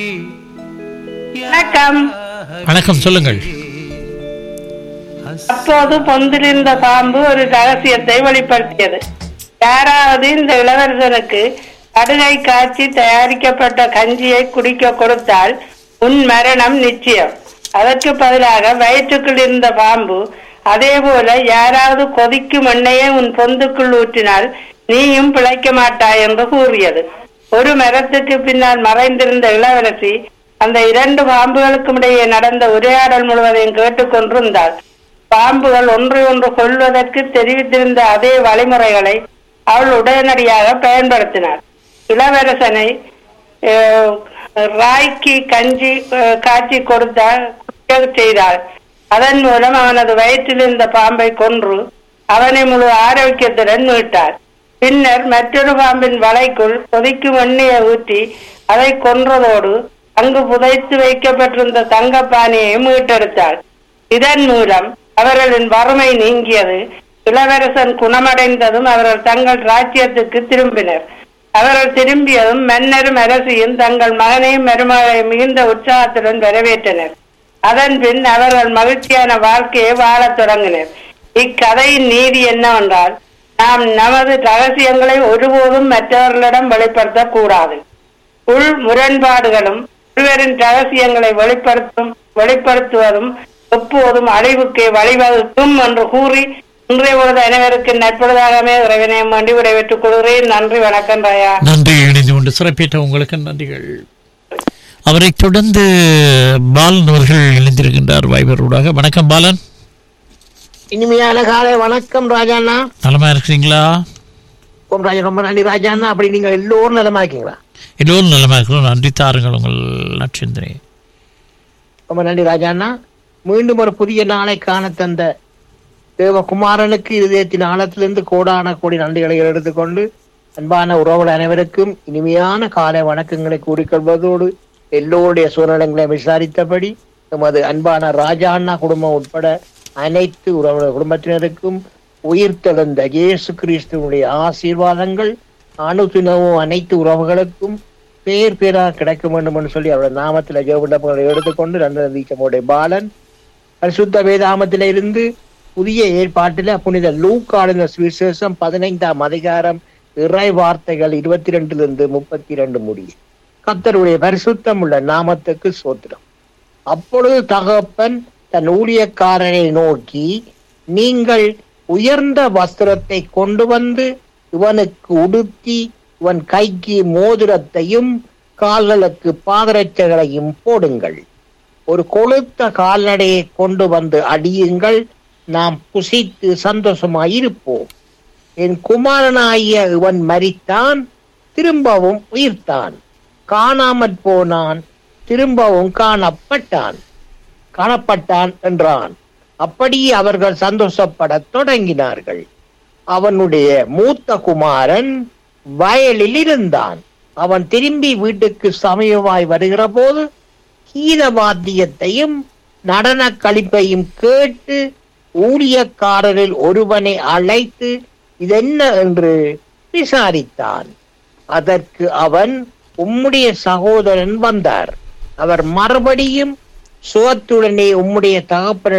வணக்கம் வணக்கம் சொல்லுங்கள் அப்போது பொந்திலிருந்த பாம்பு ஒரு ரகசியத்தை வெளிப்படுத்தியது யாராவது இந்த இளவரசனுக்கு கடுகை காய்ச்சி தயாரிக்கப்பட்ட கஞ்சியை குடிக்க கொடுத்தால் உன் மரணம் நிச்சயம் அதற்கு பதிலாக வயிற்றுக்குள் இருந்த பாம்பு அதே போல யாராவது கொதிக்கும் எண்ணெயை உன் பொந்துக்குள் ஊற்றினால் நீயும் பிழைக்க மாட்டாய் என்று கூறியது ஒரு மரத்துக்கு பின்னால் மறைந்திருந்த இளவரசி அந்த இரண்டு பாம்புகளுக்கும் இடையே நடந்த உரையாடல் முழுவதையும் கேட்டுக்கொண்டிருந்தாள் பாம்புகள் ஒன்றை ஒன்று கொள்வதற்கு தெரிவித்திருந்த அதே வழிமுறைகளை அவள் உடனடியாக பயன்படுத்தினார் இளவரசனை அஹ், ராய்க்கு கஞ்சி அஹ், காய்ச்சி கொடுத்தால் குடிக்கச் செய்தாள் அதன் மூலம் அவனது வயிற்றில் இருந்த பாம்பை கொன்று அவனை முழு ஆரோக்கியத்துடன் மீட்டார் பின்னர் மற்றொரு பாம்பின் வலைக்குள் கொதிக்கும் எண்ணெயை ஊற்றி அதை கொன்றதோடு அங்கு புதைத்து வைக்கப்பட்டிருந்த தங்கப்பானையை மீட்டெடுத்தாள் இதன் மூலம் அவர்களின் வறுமை நீங்கியது இளவரசன் குணமடைந்ததும் அவர்கள் தங்கள் ராஜ்யத்துக்கு திரும்பினர் அவர்கள் திரும்பியதும் மன்னரும் அரசியும் தங்கள் மகனையும் மருமகளையும் மிகுந்த உற்சாகத்துடன் வரவேற்றனர் அதன் பின் அவர்கள் மகிழ்ச்சியான வாழ்க்கையை வாழத் தொடங்கினர் இக்கதையின் நீதி என்னவென்றால் நாம் நமது ரகசியங்களை ஒருபோதும் மற்றவர்களிடம் வெளிப்படுத்தக் கூடாது உள் முரண்பாடுகளும் ஒருவரின் ரகசியங்களை வெளிப்படுத்தும் வெளிப்படுத்துவதும் எப்போதும் அழிவுக்கு வழிவகுக்கும் என்று கூறி இன்றைய பொழுது அனைவருக்கு நட்பொழுதாகவே இறைவனை வேண்டி விடைபெற்றுக் கொள்கிறேன் நன்றி வணக்கம் ராயா நன்றி இணைந்து கொண்டு சிறப்பித்த உங்களுக்கு நன்றிகள் அவரைத் தொடர்ந்து பாலன் அவர்கள் இணைந்திருக்கின்றார் வைபரோடாக வணக்கம் பாலன் இனிமையான காலை வணக்கம் ராஜாண்ணா நலமா இருக்கிறீங்களா ஓம் ராஜா ரொம்ப நன்றி ராஜாண்ணா அப்படி நீங்க எல்லோரும் நலமா இருக்கீங்களா எல்லோரும் நலமா இருக்கிறோம் நன்றி தாருங்கள் உங்கள் நட்சத்திரே ரொம்ப நன்றி ராஜாண்ணா மீண்டும் ஒரு புதிய நாளை காண தந்த தேவகுமாரனுக்கு இதயத்தின் ஆழத்திலிருந்து கோடான கோடி நன்றிகளை எடுத்துக்கொண்டு அன்பான உறவுகள் அனைவருக்கும் இனிமையான காலை வணக்கங்களை கூறிக்கொள்வதோடு எல்லோருடைய சூழ்நிலைகளை விசாரித்தபடி எமது அன்பான ராஜாண்ணா குடும்பம் உட்பட அனைத்து உறவு குடும்பத்தினருக்கும் உயிர்த்தெழுந்த இயேசு கிறிஸ்துவனுடைய ஆசீர்வாதங்கள் அணுதினமும் அனைத்து உறவுகளுக்கும் பேர் பேராக கிடைக்க வேண்டும் என்று சொல்லி அவருடைய நாமத்தில் ஜெவண்டப்பங்களை எடுத்துக்கொண்டு நன்றீக்கமுடைய பாலன் பரிசுத்த வேதாமத்தில இருந்து புதிய ஏற்பாட்டில புனித லூக்காளுந்த சுவிசேஷம் பதினைந்தாம் அதிகாரம் இறை வார்த்தைகள் இருபத்தி ரெண்டிலிருந்து முப்பத்தி ரெண்டு முடியும் கத்தருடைய பரிசுத்தம் உள்ள நாமத்துக்கு சோத்திரம் அப்பொழுது தகப்பன் தன் ஊழியக்காரனை நோக்கி நீங்கள் உயர்ந்த வஸ்திரத்தை கொண்டு வந்து இவனுக்கு உடுத்தி இவன் கைக்கு மோதிரத்தையும் கால்களுக்கு பாதரட்சைகளையும் போடுங்கள் ஒரு கொழுத்த கால்நடையை கொண்டு வந்து அடியுங்கள் நாம் புசித்து சந்தோஷமாயிருப்போம் என் குமாரனாகிய இவன் மரித்தான் திரும்பவும் உயிர்த்தான் காணாமற் போனான் திரும்பவும் காணப்பட்டான் காணப்பட்டான் என்றான் அப்படியே அவர்கள் சந்தோஷப்படத் தொடங்கினார்கள் அவனுடைய மூத்த குமாரன் வயலில் இருந்தான் அவன் திரும்பி வீட்டுக்கு சமயமாய் வருகிற போது கீத வாத்தியத்தையும் நடன களிப்பையும் கேட்டு ஊழியக்காரரில் ஒருவனை அழைத்து இதென்ன என்று விசாரித்தான் அதற்கு அவன் உம்முடைய சகோதரன் வந்தார் அவர் மறுபடியும் சுகத்துடனே உம்முடைய தகப்பன